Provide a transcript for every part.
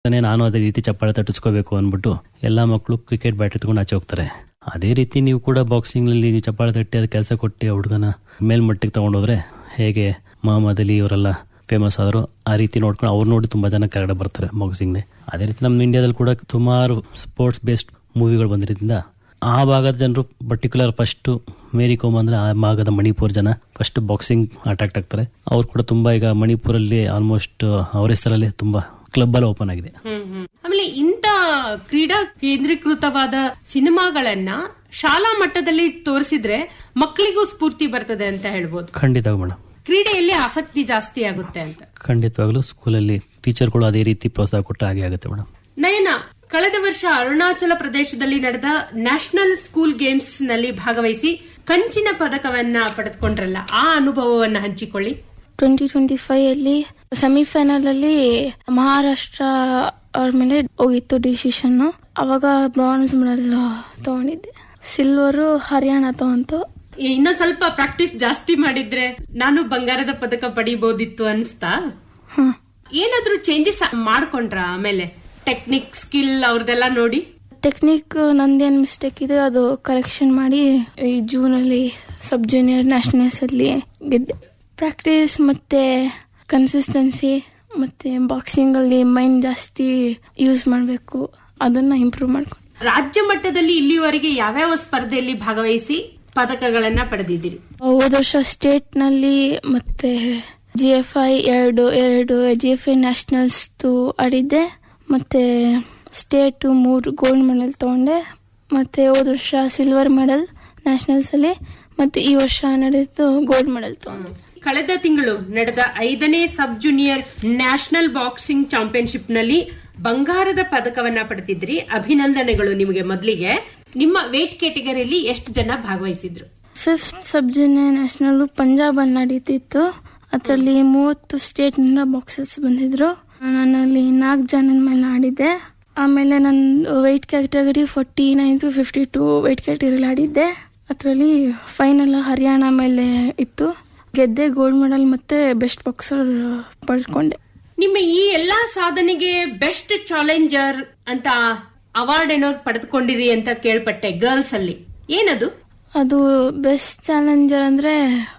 ನಾನು ಅದೇ ರೀತಿ ಚಪ್ಪಾಳೆ ತಟ್ಟಿಸ್ಕೋಬೇಕು ಅಂದ್ಬಿಟ್ಟು ಎಲ್ಲಾ ಮಕ್ಕಳು ಕ್ರಿಕೆಟ್ ಬ್ಯಾಟ್ ಎತ್ಕೊಂಡು ಆಚೆ ಹೋಗ್ತಾರೆ ಅದೇ ರೀತಿ ನೀವು ಕೂಡ ಬಾಕ್ಸಿಂಗ್ ನಲ್ಲಿ ನೀವು ಚಪ್ಪಾಳೆ ತಟ್ಟಿ ಅದು ಕೆಲಸ ಕೊಟ್ಟು ಆ ಹುಡುಗನ ಮೇಲ್ಮಟ್ಟಿಗೆ ತಗೊಂಡೋದ್ರೆ ಹೇಗೆ ಮೊಹಮ್ಮದ್ ಅಲಿ ಇವರೆಲ್ಲ ಫೇಮಸ್ ಆದರು ಆ ರೀತಿ ನೋಡ್ಕೊಂಡು ಅವ್ರು ನೋಡಿ ತುಂಬಾ ಜನ ಕೆಳಗಡೆ ಬರ್ತಾರೆ ಬಾಕ್ಸಿಂಗ್ನೇ ಅದೇ ರೀತಿ ನಮ್ಮ ಇಂಡಿಯಾದಲ್ಲಿ ಕೂಡ ಸುಮಾರು ಸ್ಪೋರ್ಟ್ಸ್ ಬೇಸ್ಡ್ ಮೂವಿಗಳು ಬಂದಿರೋದ್ರಿಂದ ಆ ಭಾಗದ ಜನರು ಪರ್ಟಿಕ್ಯುಲರ್ ಫಸ್ಟ್ ಮೇರಿ ಕೋಮ್ ಅಂದ್ರೆ ಆ ಭಾಗದ ಮಣಿಪುರ್ ಜನ ಫಸ್ಟ್ ಬಾಕ್ಸಿಂಗ್ ಅಟ್ರಾಕ್ಟ್ ಆಗ್ತಾರೆ ಅವ್ರು ಕೂಡ ತುಂಬಾ ಈಗ ಮಣಿಪುರಲ್ಲಿ ಆಲ್ಮೋಸ್ಟ್ ಅವ್ರ ಹೆಸರಲ್ಲಿ ತುಂಬಾ ಕ್ಲಬ್ ಅಲ್ಲಿ ಓಪನ್ ಆಗಿದೆ ಹ್ಮ್ ಹ್ಮ್. ಆಮೇಲೆ ಇಂತ ಕ್ರೀಡಾ ಕೇಂದ್ರೀಕೃತವಾದ ಸಿನಿಮಾಗಳನ್ನ ಶಾಲಾ ಮಟ್ಟದಲ್ಲಿ ತೋರಿಸಿದ್ರೆ ಮಕ್ಕಳಿಗೂ ಸ್ಫೂರ್ತಿ ಬರ್ತದೆ ಅಂತ ಹೇಳ್ಬೋದು ಖಂಡಿತ ಮೇಡಮ್ ಕ್ರೀಡೆಯಲ್ಲಿ ಆಸಕ್ತಿ ಜಾಸ್ತಿ ಆಗುತ್ತೆ ಅಂತ ಖಂಡಿತವಾಗ್ಲೂ ಸ್ಕೂಲಲ್ಲಿ ಟೀಚರ್ಗಳು ಅದೇ ರೀತಿ ಪ್ರೋತ್ಸಾಹ ಕೊಟ್ಟರೆ ಹಾಗೆ ಆಗುತ್ತೆ ಮೇಡಮ್ ನಯನ ಕಳೆದ ವರ್ಷ ಅರುಣಾಚಲ ಪ್ರದೇಶದಲ್ಲಿ ನಡೆದ ನ್ಯಾಷನಲ್ ಸ್ಕೂಲ್ ಗೇಮ್ಸ್ ನಲ್ಲಿ ಭಾಗವಹಿಸಿ ಕಂಚಿನ ಪದಕವನ್ನ ಪಡೆದುಕೊಂಡ್ರಲ್ಲ ಆ ಅನುಭವವನ್ನ ಹಂಚಿಕೊಳ್ಳಿ ಟ್ವೆಂಟಿ ಟ್ವೆಂಟಿ ಫೈವ್ ಅಲ್ಲಿ ಸೆಮಿಫೈನಲ್ ಅಲ್ಲಿ ಮಹಾರಾಷ್ಟ್ರ ಅವ್ರ ಮೇಲೆ ಹೋಗಿತ್ತು ಡಿಸಿಷನ್ ಅವಾಗ ಬ್ರಾನ್ಸ್ ಮೆಡಲ್ ತಗೊಂಡಿದ್ದೆ ಸಿಲ್ವರು ಹರಿಯಾಣ ತಗೊಂತು ಇನ್ನೂ ಸ್ವಲ್ಪ ಪ್ರಾಕ್ಟೀಸ್ ಜಾಸ್ತಿ ಮಾಡಿದ್ರೆ ನಾನು ಬಂಗಾರದ ಪದಕ ಪಡಿಬಹುದಿತ್ತು ಅನ್ಸ್ತಾ ಹ ಏನಾದ್ರೂ ಚೇಂಜಸ್ ಮಾಡ್ಕೊಂಡ್ರ ಆಮೇಲೆ ಟೆಕ್ನಿಕ್ ಸ್ಕಿಲ್ ಅವ್ರದೆಲ್ಲ ನೋಡಿ ಟೆಕ್ನಿಕ್ ನಂದೇನ್ ಮಿಸ್ಟೇಕ್ ಇದೆ ಅದು ಕರೆಕ್ಷನ್ ಮಾಡಿ ಈ ಜೂನ್ ಅಲ್ಲಿ ಸಬ್ ಜೂನಿಯರ್ ನ್ಯಾಷನಲ್ಸ್ ಅಲ್ಲಿ ಗೆದ್ದೆ ಪ್ರಾಕ್ಟೀಸ್ ಮತ್ತೆ ಕನ್ಸಿಸ್ಟೆನ್ಸಿ ಮತ್ತೆ ಬಾಕ್ಸಿಂಗ್ ಅಲ್ಲಿ ಮೈಂಡ್ ಜಾಸ್ತಿ ಯೂಸ್ ಮಾಡಬೇಕು ಅದನ್ನ ಇಂಪ್ರೂವ್ ಮಾಡ್ಕೊಂಡು ರಾಜ್ಯ ಮಟ್ಟದಲ್ಲಿ ಇಲ್ಲಿವರೆಗೆ ಯಾವ್ಯಾವ ಸ್ಪರ್ಧೆಯಲ್ಲಿ ಭಾಗವಹಿಸಿ ಪದಕಗಳನ್ನ ಪಡೆದಿದ್ದೀರಿ ಹೋದ ವರ್ಷ ಸ್ಟೇಟ್ ನಲ್ಲಿ ಮತ್ತೆ ಜಿ ಎಫ್ ಐ ಎರಡು ಎರಡು ಜಿ ಎಫ್ ಐ ನ್ಯಾಷನಲ್ಸ್ ಆಡಿದ್ದೆ ಮತ್ತೆ ಸ್ಟೇಟ್ ಮೂರು ಗೋಲ್ಡ್ ಮೆಡಲ್ ತಗೊಂಡೆ ಮತ್ತೆ ಹೋದ ವರ್ಷ ಸಿಲ್ವರ್ ಮೆಡಲ್ ನ್ಯಾಷನಲ್ಸ್ ಅಲ್ಲಿ ಮತ್ತೆ ಈ ವರ್ಷ ನಡೆದು ಗೋಲ್ಡ್ ಮೆಡಲ್ ತಗೊಂಡೆ ಕಳೆದ ತಿಂಗಳು ನಡೆದ ಐದನೇ sub junior national boxing championship ನಲ್ಲಿ ಬಂಗಾರದ ಪದಕವನ್ನ ಪಡೆದಿದ್ರಿ ಅಭಿನಂದನೆಗಳು ನಿಮಗೆ ಮೊದಲಿಗೆ ನಿಮ್ಮ ವೇಟ್ ಕ್ಯಾಟಗರಿಯಲ್ಲಿ ಎಷ್ಟು ಜನ ಭಾಗವಹಿಸಿದ್ರು fifth sub junior national Punjab ಅಲ್ಲಿ ನಡೀತಿತ್ತು ಅದರಲ್ಲಿ ಮೂವತ್ತು ಸ್ಟೇಟ್ ನಿಂದ ಬಾಕ್ಸಸ್ ಬಂದಿದ್ರು ನಾನಲ್ಲಿ ನಾಲ್ಕು ಜನದ ಮೇಲೆ ಆಡಿದ್ದೆ ಆಮೇಲೆ ನನ್ನ weight category forty nine to fifty two weight ಕ್ಯಾಟಗರಿಲಿ ಆಡಿದ್ದೆ ಅದರಲ್ಲಿ ಫೈನಲ್ ಹರಿಯಾಣ ಮೇಲೆ ಇತ್ತು ಗೆದ್ದೆ ಗೋಲ್ಡ್ ಮೆಡಲ್ ಮತ್ತೆ ಬೆಸ್ಟ್ ಬಾಕ್ಸರ್ ಪಡ್ಕೊಂಡೆ ನಿಮ್ಮ ಈ ಎಲ್ಲಾ ಸಾಧನೆಗೆ ಬೆಸ್ಟ್ ಚಾಲೆಂಜರ್ ಅಂತ ಅವಾರ್ಡ್ ಏನೋ ಪಡೆದುಕೊಂಡಿರಿ ಅಂತ ಕೇಳ್ಪಟ್ಟೆ ಗರ್ಲ್ಸ್ ಅಲ್ಲಿ ಏನದು ಅದು ಬೆಸ್ಟ್ ಚಾಲೆಂಜರ್ ಅಂದ್ರೆ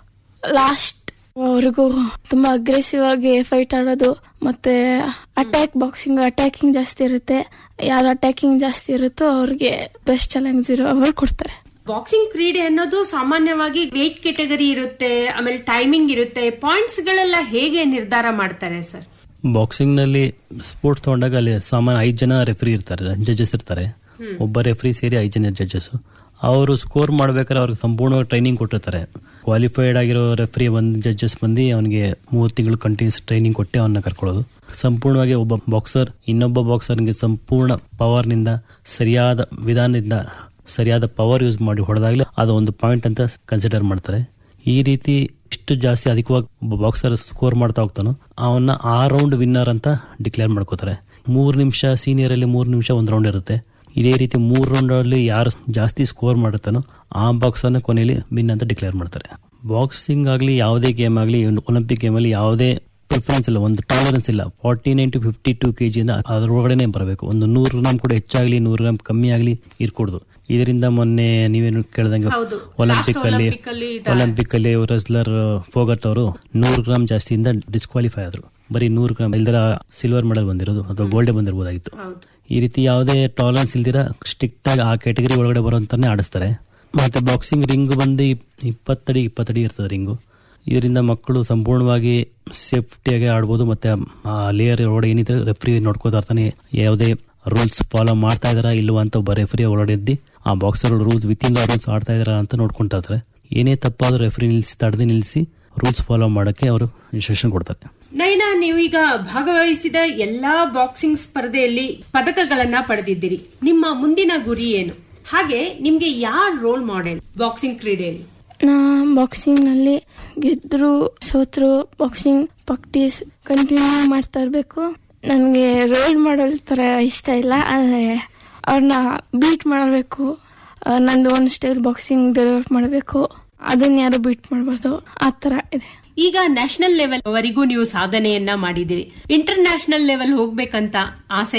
ಲಾಸ್ಟ್ ಅವ್ರಿಗೂ ತುಂಬಾ ಅಗ್ರೆಸಿವ್ ಆಗಿ ಫೈಟ್ ಆಡೋದು ಮತ್ತೆ ಅಟ್ಯಾಕ್ ಬಾಕ್ಸಿಂಗ್ ಅಟ್ಯಾಕಿಂಗ್ ಜಾಸ್ತಿ ಇರುತ್ತೆ ಯಾರು ಅಟ್ಯಾಕಿಂಗ್ ಜಾಸ್ತಿ ಇರುತ್ತೋ ಅವ್ರಿಗೆ ಬೆಸ್ಟ್ ಚಾಲೆಂಜ್ ಇರೋ ಅವರು ಕೊಡ್ತಾರೆ ಬಾಕ್ಸಿಂಗ್ ಕ್ರೀಡೆ ಅನ್ನೋದು ಸಾಮಾನ್ಯವಾಗಿ ವೇಟ್ ಕೆಟಗರಿ ಇರುತ್ತೆ ಆಮೇಲೆ ಟೈಮಿಂಗ್ ಇರುತ್ತೆ ಪಾಯಿಂಟ್ಸ್ ಗಳೆಲ್ಲ ಹೇಗೆ ನಿರ್ಧಾರ ಮಾಡ್ತಾರೆ ಸರ್ ಬಾಕ್ಸಿಂಗ್ ನಲ್ಲಿ ಸ್ಪೋರ್ಟ್ಸ್ ತಗೊಂಡಾಗ ಅಲ್ಲಿ ಸಾಮಾನ್ಯ ಐದು ಜನ ರೆಫ್ರಿ ಇರ್ತಾರೆ ಜಡ್ಜಸ್ ಇರ್ತಾರೆ ಒಬ್ಬ ರೆಫ್ರಿ ಸೇರಿ ಐದು ಜನ ಜಡ್ಜಸ್ ಅವರು ಸ್ಕೋರ್ ಮಾಡ್ಬೇಕಾದ್ರೆ ಅವ್ರಿಗೆ ಸಂಪೂರ್ಣವಾಗಿ ಟ್ರೈನಿಂಗ್ ಕೊಟ್ಟಿರ್ತಾರೆ ಕ್ವಾಲಿಫೈಡ್ ಆಗಿರೋ ರೆಫ್ರಿ ಒಂದು ಜಡ್ಜಸ್ ಬಂದು ಅವನಿಗೆ ಮೂವತ್ತು ತಿಂಗಳು ಕಂಟಿನ್ಯೂಸ್ ಟ್ರೈನಿಂಗ್ ಕೊಟ್ಟೆ ಅವನ್ನ ಕರ್ಕೊಳ್ಳೋದು ಸಂಪೂರ್ಣವಾಗಿ ಒಬ್ಬ ಬಾಕ್ಸರ್ ಇನ್ನೊಬ್ಬ ಬಾಕ್ಸರ್ಗೆ ಸಂಪೂರ್ಣ ಪವರ್ನಿಂದ ಸರಿಯಾದ ವಿಧಾನದಿಂದ ಸರಿಯಾದ ಪವರ್ ಯೂಸ್ ಮಾಡಿ ಹೊಡೆದಾಗಲೇ ಅದು ಒಂದು ಪಾಯಿಂಟ್ ಅಂತ ಕನ್ಸಿಡರ್ ಮಾಡ್ತಾರೆ ಈ ರೀತಿ ಎಷ್ಟು ಜಾಸ್ತಿ ಅಧಿಕವಾಗಿ ಒಬ್ಬ ಬಾಕ್ಸರ್ ಸ್ಕೋರ್ ಮಾಡ್ತಾ ಹೋಗ್ತಾನೋ ಅವನ್ನ ಆ ರೌಂಡ್ ವಿನ್ನರ್ ಅಂತ ಡಿಕ್ಲೇರ್ ಮಾಡ್ಕೋತಾರೆ ಮೂರು ನಿಮಿಷ ಸೀನಿಯರ್ ಅಲ್ಲಿ ಮೂರು ನಿಮಿಷ ಒಂದು ರೌಂಡ್ ಇರುತ್ತೆ ಇದೇ ರೀತಿ ಮೂರು ರೌಂಡ್ ಅಲ್ಲಿ ಯಾರು ಜಾಸ್ತಿ ಸ್ಕೋರ್ ಮಾಡುತ್ತಾನೋ ಆ ಬಾಕ್ಸರ್ನ ಕೊನೆಯಲ್ಲಿ ವಿನ್ ಅಂತ ಡಿಕ್ಲೇರ್ ಮಾಡ್ತಾರೆ ಬಾಕ್ಸಿಂಗ್ ಆಗಲಿ ಯಾವುದೇ ಗೇಮ್ ಆಗಲಿ ಒಲಿಂಪಿಕ್ ಗೇಮ್ ಅಲ್ಲಿ ಯಾವುದೇ ಪ್ರಿಫರೆನ್ಸ್ ಇಲ್ಲ ಒಂದು ಟಾಲರೆನ್ಸ್ ಇಲ್ಲ forty nine to fifty two K ಜಿಯಿಂದ ಅದರೊಳಗಡೆ ಬರಬೇಕು ಒಂದು ನೂರು ಗ್ರಾಮ್ ಕೂಡ ಹೆಚ್ಚಾಗ್ಲಿ ನೂರು ಗ್ರಾಮ್ ಕಮ್ಮಿ ಆಗಲಿ ಇರ್ಕೊಡ್ದು ಇದರಿಂದ ಮೊನ್ನೆ ನೀವೇನು ಕೇಳ್ದಂಗೆ ಹೌದು. ಒಲಿಂಪಿಕ್ Last ಅಲ್ಲಿ Olympic ಅಲ್ಲಿ ಇದ- ಒಲಿಂಪಿಕ್ ಅಲ್ಲಿ ರೆಸ್ಲರ್ ಫೋಗಟ್ ಅವರು ನೂರು ಗ್ರಾಮ್ ಜಾಸ್ತಿಯಿಂದ ಡಿಸ್ಕ್ವಾಲಿಫೈ ಆದ್ರು ಬರೀ ನೂರು ಗ್ರಾಮ್ ಇಲ್ದರ ಸಿಲ್ವರ್ ಮೆಡಲ್ ಬಂದಿರೋದು ಅಥವಾ ಗೋಲ್ಡ್ ಬಂದಿರಬಹುದಾಗಿತ್ತು ಹೌದು ಈ ರೀತಿ ಯಾವುದೇ ಟಾಲರೆನ್ಸ್ ಇಲ್ದಿರ ಸ್ಟ್ರಿಕ್ಟ್ ಆಗಿ ಆ ಕ್ಯಾಟಗರಿ ಒಳಗಡೆ ಬರುವಂತಾನೆ ಆಡಿಸ್ತಾರೆ ಮತ್ತೆ ಬಾಕ್ಸಿಂಗ್ ರಿಂಗ್ ಬಂದು ಇಪ್- ಇಪ್ಪತ್ತಡಿ ಇಪ್ಪತ್ತಡಿ ಇರ್ತದೆ ರಿಂಗು ಇದರಿಂದ ಮಕ್ಕಳು ಸಂಪೂರ್ಣವಾಗಿ ಸೇಫ್ಟಿಯಾಗಿ ಆಡ್ಬೋದು ಮತ್ತೆ ಆ ಲೇಯರ್ ಒಳಗಡೆ ಏನಿದೆ ರೆಫ್ರಿ ನೋಡ್ಕೋತಾ ಇರ್ತಾನೆ ಯಾವುದೇ ರೂಲ್ಸ್ ಫಾಲೋ ಮಾಡ್ತಾ ಇದಾರಾ ಇಲ್ವಾ ಅಂತ ಒಬ್ಬ ರೆಫ್ರಿ ಒಳಗಡೆ ಇದ್ದು ಆ boxer rules with in rules ಆಡ್ತಾ ಇದಾರಾ ಅಂತ ನೋಡ್ಕೊಂತಾ ಇರ್ತಾರೆ ಏನೇ ತಪ್ಪಾದ್ರೂ ರೆಫ್ರಿ ನಿಲ್ಸಿ ತಡೆದು ನಿಲ್ಲಿಸಿ ರೂಲ್ಸ್ ಫಾಲೋ ಮಾಡಕ್ಕೆ ಅವರು ಇನ್ಸ್ಟ್ರಕ್ಷನ್ ಕೊಡ್ತಾರೆ ನೈನಾ ನೀವೀಗ ಭಾಗವಹಿಸಿದ ಎಲ್ಲಾ ಬಾಕ್ಸಿಂಗ್ ಸ್ಪರ್ಧೆಯಲ್ಲಿ ಪದಕಗಳನ್ನ ಪಡೆದಿದ್ದೀರಿ ನಿಮ್ಮ ಮುಂದಿನ ಗುರಿ ಏನು ಹಾಗೆ ನಿಮ್ಗೆ ಯಾರ್ ರೋಲ್ ಮಾಡೆಲ್ ಬಾಕ್ಸಿಂಗ್ ಕ್ರೀಡೆಯಲ್ಲಿ ನಾ ಬಾಕ್ಸಿಂಗ್ ನಲ್ಲಿ ಗೆದ್ರು ಸೋತ್ರು ಬಾಕ್ಸಿಂಗ್ ಪ್ರಾಕ್ಟೀಸ್ ಕಂಟಿನ್ಯೂ ಮಾಡ್ತಾ ಇರಬೇಕು ನನಗೆ ರೋಲ್ ಮಾಡಲ್ ತರ ಇಷ್ಟ ಇಲ್ಲ ಆದರೆ ಅವ್ರನ್ನ ಬೀಟ್ ಮಾಡಬೇಕು ನಂದು ಒಂದು ಸ್ಟೈಲ್ ಬಾಕ್ಸಿಂಗ್ ಡೆವಲಪ್ ಮಾಡಬೇಕು ಅದನ್ನ ಯಾರು ಬೀಟ್ ಮಾಡಬಾರ್ದು ಆ ಥರ ಇದೆ ಈಗ ನ್ಯಾಷನಲ್ ಲೆವೆಲ್ ವರೆಗೂ ನೀವು ಸಾಧನೆಯನ್ನ ಮಾಡಿದಿರಿ ಇಂಟರ್ ನ್ಯಾಷನಲ್ ಲೆವೆಲ್ ಹೋಗ್ಬೇಕಂತ ಆಸೆ